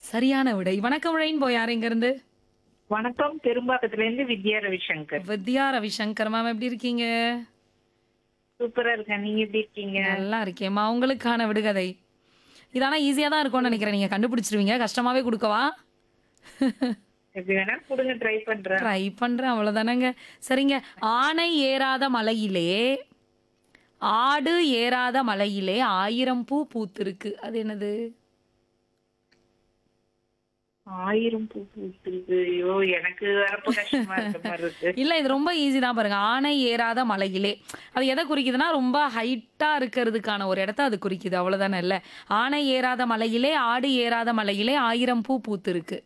சரியான விடை வணக்கம் ரெயின்போ யார் இங்க இருந்து வணக்கம் பெரும்பாக்கத்துல இருந்து வித்யா ரவிசங்கர் வித்யா ரவிசங்கர் மேம் எப்படி இருக்கீங்க சூப்பரா இருக்கேன் நீங்க எப்படி இருக்கீங்க நல்லா இருக்கேம்மா உங்களுக்கான விடுகதை இதானா ஈஸியா தான் இருக்கும்னு நினைக்கிறேன் நீங்க கண்டுபிடிச்சிருவீங்க கஷ்டமாவே கொடுக்கவா எப்படி வேணா கொடுங்க ட்ரை பண்றேன் ட்ரை பண்றேன் அவ்வளவுதானங்க சரிங்க ஆனை ஏறாத மலையிலே ஆடு ஏறாத மலையிலே ஆயிரம் பூ பூத்திருக்கு அது என்னது ஆயிரம் பூ பூத்திருக்கு ஐயோ எனக்கு வரப்ப கஷ்டமா இருக்க மாதிரி இருக்கு இல்ல இது ரொம்ப ஈஸி தான் பாருங்க ஆனை ஏறாத மலையிலே அது எதை குறிக்குதுன்னா ரொம்ப ஹைட்டா இருக்கிறதுக்கான ஒரு இடத்த அது குறிக்குது அவ்வளவுதானே இல்ல ஆனை ஏறாத மலையிலே ஆடு ஏறாத மலையிலே ஆயிரம் பூ பூத்திருக்கு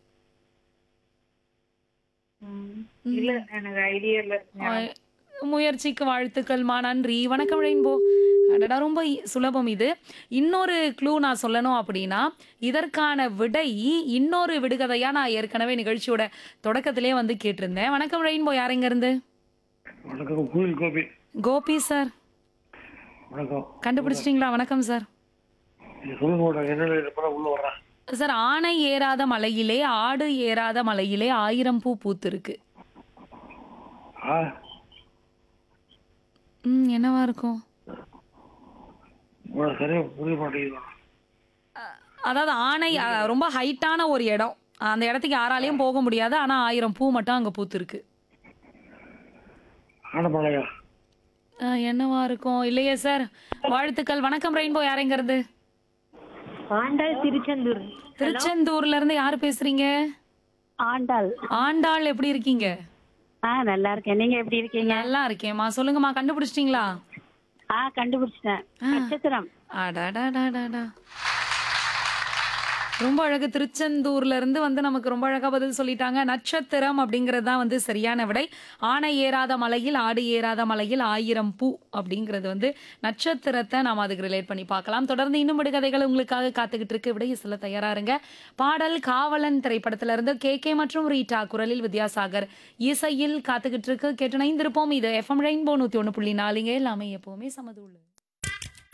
ம், இல்ல எனக்கு ஐடியா இல்ல ஆஹ் முயற்சிக்கு வாழ்த்துக்கள்மா நன்றி வணக்கம் ரெயின்போ அடடா ரொம்ப இ- சுலபம் இது இன்னொரு க்ளூ நான் சொல்லணும் அப்படின்னா இதற்கான விடை இன்னொரு விடுகதையா நான் ஏற்கனவே நிகழ்ச்சியோட தொடக்கத்திலே வந்து கேட்டிருந்தேன் வணக்கம் ரெயின்போ யாருங்க இருந்து வணக்கம் கோயில் கோபி கோபி சார் வணக்கம் கண்டுபிடிச்சிட்டிங்களா வணக்கம் சார் நீங்க சொல்லுங்க மேடம் என்னென்ன இருப்பா உள்ள வர்றேன் சார் ஆனை ஏறாத மலையிலே ஆடு ஏறாத மலையிலே ஆயிரம் பூ பூத்திருக்கு ஆ ம் என்னவா இருக்கும் உங்களை சரியா புரிய மாட்டேங்குது அதாவது ஆனை அ, ரொம்ப ஹைட்டான ஒரு இடம் அந்த இடத்துக்கு யாராலையும் போக முடியாது ஆனா ஆயிரம் பூ மட்டும் அங்க பூத்திருக்கு ஆனமலையா ஆ, என்னவா இருக்கும் இல்லையே சார் வாழ்த்துக்கள் வணக்கம் ரெயின்போ யாருங்கிறது ஆண்டாள் திருச்செந்தூர் திருச்செந்தூர்ல இருந்து யார் பேசுறீங்க ஆண்டாள் ஆண்டாள் எப்படி இருக்கீங்க ஆ நல்லா இருக்கேன் நீங்க எப்படி இருக்கீங்க நல்லா இருக்கேம்மா சொல்லுங்கம்மா கண்டுபிடிச்சிட்டீங்களா ஆ கண்டுபிடிச்சிட்டேன் நட்சத்திரம் அடாடாடாடாடா ரொம்ப அழகு திருச்செந்தூர்ல இருந்து வந்து நமக்கு ரொம்ப அழகா பதில் சொல்லிட்டாங்க நட்சத்திரம் அப்படிங்கிறது தான் வந்து சரியான விடை ஆனை ஏறாத மலையில் ஆடு ஏறாத மலையில் ஆயிரம் பூ அப்படிங்கிறது வந்து நட்சத்திரத்தை நாம் அதுக்கு ரிலேட் பண்ணி பார்க்கலாம் தொடர்ந்து இன்னும் விடுகதைகள் உங்களுக்காக காத்துக்கிட்டு இருக்கு விடைய சொல்ல தயாரா இருங்க பாடல் காவலன் திரைப்படத்துல இருந்து கே கே மற்றும் ரீட்டா குரலில் வித்யாசாகர் இசையில் காத்துக்கிட்டு இருக்கு கேட்டு இணைந்திருப்போம் இது எஃப்எம் ரெயின்போ நூத்தி ஒன்று புள்ளி நாலுங்க எல்லாமே எப்பவுமே சமதுள்ள